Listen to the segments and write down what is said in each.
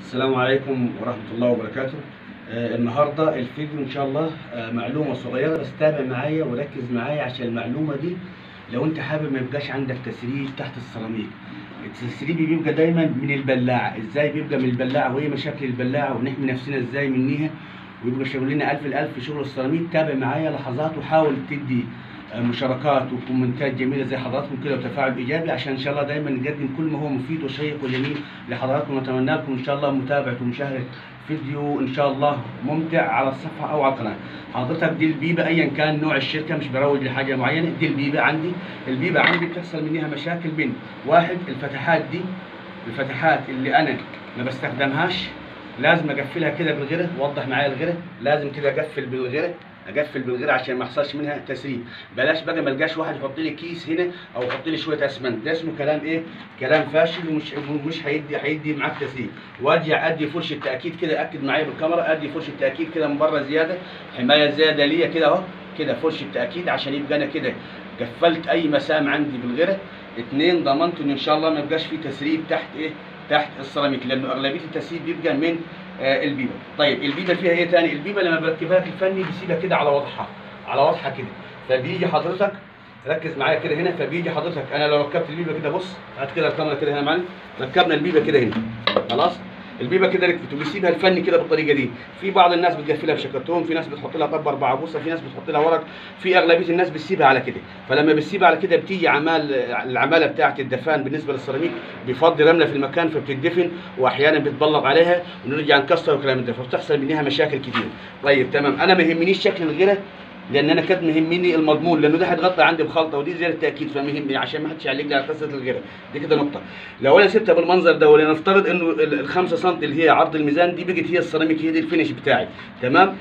السلام عليكم ورحمة الله وبركاته آه النهاردة الفيديو إن شاء الله آه معلومة صغيرة بس تابع معايا وركز معايا عشان المعلومة دي لو أنت حابب ما يبقاش عندك تسريب تحت السيراميك التسريب بيبقى دايما من البلاعة إزاي بيبقى من البلاعة وإيه مشاكل البلاعة ونحمي نفسنا إزاي منيها ويبقى شغلنا ألف الألف في شغل السيراميك تابع معايا لحظات وحاول تدي آه، مشاركات وكومنتات جميله زي حضراتكم كده وتفاعل ايجابي عشان ان شاء الله دايما نقدم كل ما هو مفيد وشيق وجميل لحضراتكم ونتمنى لكم ان شاء الله متابعه ومشاهده فيديو ان شاء الله ممتع على الصفحه او على القناه حضرتك دي البيبه ايا كان نوع الشركه مش بروج لحاجه معينه دي البيبه عندي البيبه عندي بتحصل منها مشاكل من واحد الفتحات دي الفتحات اللي انا ما بستخدمهاش لازم اقفلها كده بالغيره وضح معايا الغيره لازم كده اقفل بالغيره اقفل بالغيره عشان ما يحصلش منها تسريب بلاش بقى ما القاش واحد يحط لي كيس هنا او يحط لي شويه اسمنت ده اسمه كلام ايه كلام فاشل ومش مش هيدي هيدي معاك تسريب وارجع ادي فرشه تاكيد كده اكد معايا بالكاميرا ادي فرشه تاكيد كده من بره زياده حمايه زياده ليا كده اهو كده فرشه تاكيد عشان يبقى انا كده قفلت اي مسام عندي بالغيره اتنين ضمنت ان ان شاء الله ما يبقاش في تسريب تحت ايه تحت السيراميك لانه اغلبيه التسريب بيبقى من آه البيبه طيب البيبه فيها ايه تاني البيبه لما بركبها لك الفني بيسيبها كده على وضعها على وضعها كده فبيجي حضرتك ركز معايا كده هنا فبيجي حضرتك انا لو ركبت البيبه كده بص هات كده الكاميرا كده هنا يا معلم ركبنا البيبه كده هنا خلاص البيبه كده ركبت وبيسيبها الفني كده بالطريقه دي في بعض الناس بتقفلها بشكرتون في ناس بتحط لها طب اربعه بوصه في ناس بتحط لها ورق في اغلبيه الناس بتسيبها على كده فلما بتسيبها على كده بتيجي عمال العماله بتاعه الدفان بالنسبه للسيراميك بيفضي رمله في المكان فبتدفن واحيانا بتبلط عليها ونرجع نكسر والكلام ده فبتحصل منها مشاكل كتير طيب تمام انا ما يهمنيش شكل الغيره لان انا كانت مهمني المضمون لانه ده هيتغطى عندي بخلطه ودي زياده تاكيد فمهمني عشان ما حدش يعلق لي على قصه الغيره دي كده نقطه لو انا سبتها بالمنظر ده ولنفترض انه ال 5 سم اللي هي عرض الميزان دي بقت هي السيراميك هي دي الفينش بتاعي تمام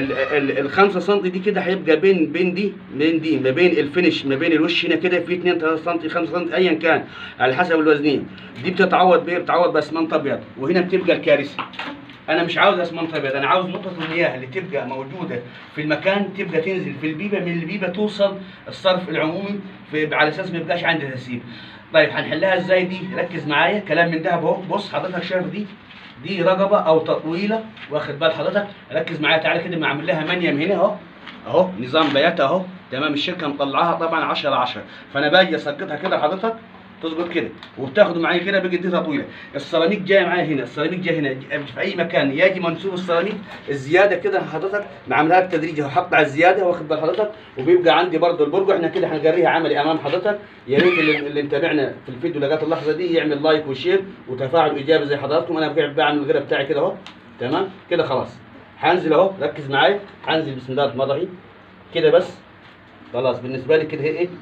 ال 5 سم دي كده هيبقى بين بين دي بين دي ما بين الفينش ما بين الوش هنا كده في 2 3 سم 5 سم ايا كان على حسب الوزنين دي بتتعوض بايه بتتعوض باسمنت ابيض وهنا بتبقى الكارثه انا مش عاوز اسمنت ابيض انا عاوز نقطه المياه اللي تبقى موجوده في المكان تبقى تنزل في البيبه من البيبه توصل الصرف العمومي في على اساس ما يبقاش عندي تسيب طيب هنحلها ازاي دي ركز معايا كلام من دهب اهو بص حضرتك شايف دي دي رقبه او تطويله واخد بال حضرتك ركز معايا تعالى كده معمل لها منيم هنا اهو اهو نظام بيات اهو تمام الشركه مطلعاها طبعا 10 10 فانا باجي اسقطها كده حضرتك تظبط كده وبتاخده معايا كده بقت دي طويله السيراميك جاي معايا هنا السيراميك جاي هنا في اي مكان يجي منسوب السيراميك الزياده كده حضرتك معاملها بالتدريج هحط على الزياده واخد بال حضرتك وبيبقى عندي برضه البرجو احنا كده هنجريها عملي امام حضرتك يا ريت اللي, اللي متابعنا في الفيديو لغايه اللحظه دي يعمل لايك وشير وتفاعل ايجابي زي حضراتكم انا بقعد بعمل الغيره بتاعي كده اهو تمام كده خلاص هنزل اهو ركز معايا هنزل بسم الله الرحمن الرحيم كده بس خلاص بالنسبه لي كده هي ايه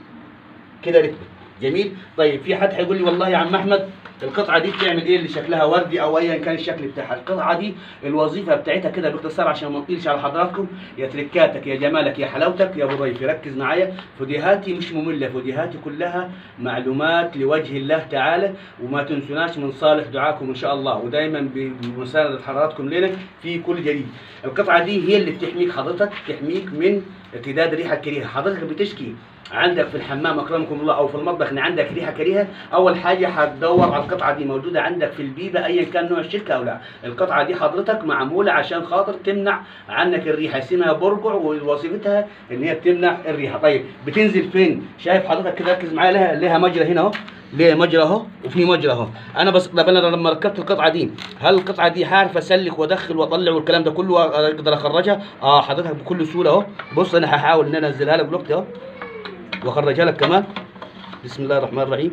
كده ركبت جميل طيب في حد هيقول لي والله يا عم احمد القطعه دي بتعمل ايه اللي شكلها وردي او ايا كان الشكل بتاعها القطعه دي الوظيفه بتاعتها كده باختصار عشان ما نطيلش على حضراتكم يا تركاتك يا جمالك يا حلاوتك يا ابو ضيف ركز معايا فيديوهاتي مش ممله فيديوهاتي كلها معلومات لوجه الله تعالى وما تنسوناش من صالح دعاكم ان شاء الله ودايما بمسانده حضراتكم لنا في كل جديد القطعه دي هي اللي بتحميك حضرتك تحميك من ارتداد ريحه كريهه حضرتك بتشكي عندك في الحمام اكرمكم الله او في المطبخ ان عندك ريحه كريهه اول حاجه هتدور على القطعه دي موجوده عندك في البيبه ايا كان نوع الشركه او لا القطعه دي حضرتك معموله عشان خاطر تمنع عنك الريحه اسمها برجع ووظيفتها ان هي بتمنع الريحه طيب بتنزل فين شايف حضرتك كده ركز معايا لها لها مجرى هنا اهو ليه مجرى اهو وفي مجرى اهو انا بس طب انا لما ركبت القطعه دي هل القطعه دي هعرف اسلك وادخل واطلع والكلام ده كله اقدر اخرجها اه حضرتك بكل سهوله اهو بص انا هحاول ان انا انزلها لك دلوقتي اهو واخرجها لك كمان بسم الله الرحمن الرحيم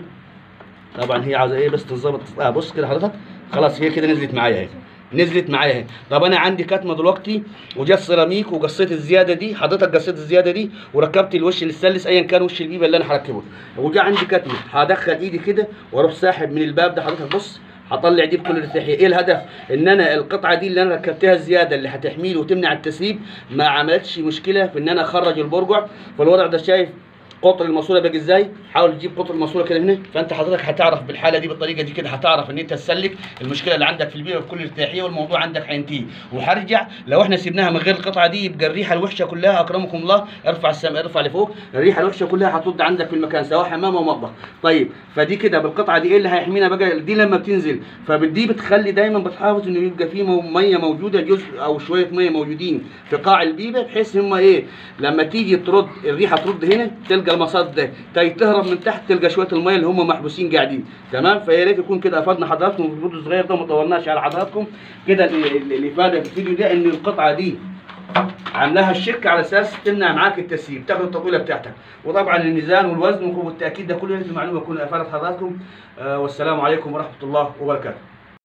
طبعا هي عاوزه ايه بس تنظبط اه بص كده حضرتك خلاص هي كده نزلت معايا اهي نزلت معايا اهي طب انا عندي كتمه دلوقتي وجا السيراميك وقصيت الزياده دي حضرتك قصيت الزياده دي وركبت الوش السلس ايا كان وش البيبه اللي انا هركبه وجا عندي كتمه هدخل ايدي كده واروح ساحب من الباب ده حضرتك بص هطلع دي بكل ارتياحيه ايه الهدف ان انا القطعه دي اللي انا ركبتها الزياده اللي هتحميلي وتمنع التسريب ما عملتش مشكله في ان انا اخرج البرجع فالوضع ده شايف قطر الماسوره باجي ازاي حاول تجيب قطر الماسوره كده هنا فانت حضرتك هتعرف بالحاله دي بالطريقه دي كده هتعرف ان انت تسلك المشكله اللي عندك في البيئه بكل ارتياحيه والموضوع عندك هينتهي وهرجع لو احنا سيبناها من غير القطعه دي يبقى الريحه الوحشه كلها اكرمكم الله ارفع السماء ارفع لفوق الريحه الوحشه كلها هترد عندك في المكان سواء حمام او مطبخ طيب فدي كده بالقطعه دي ايه اللي هيحمينا بقى دي لما بتنزل فدي بتخلي دايما بتحافظ انه يبقى في مو- ميه موجوده جزء او شويه ميه موجودين في قاع البيبه بحيث هم ايه لما تيجي ترد الريحه ترد هنا تلقى المصاد ده تي تهرب من تحت تلقى شويه الميه اللي هم محبوسين قاعدين تمام فيا ريت يكون كده افادنا حضراتكم في الفيديو الصغير ده ما طولناش على حضراتكم كده ال- ال- الافاده في الفيديو ده ان القطعه دي عاملاها الشركه على اساس تمنع معاك التسييب تاخد التطويله بتاعتك وطبعا الميزان والوزن والتاكيد ده كله لازم معلومه تكون افادت حضراتكم آه والسلام عليكم ورحمه الله وبركاته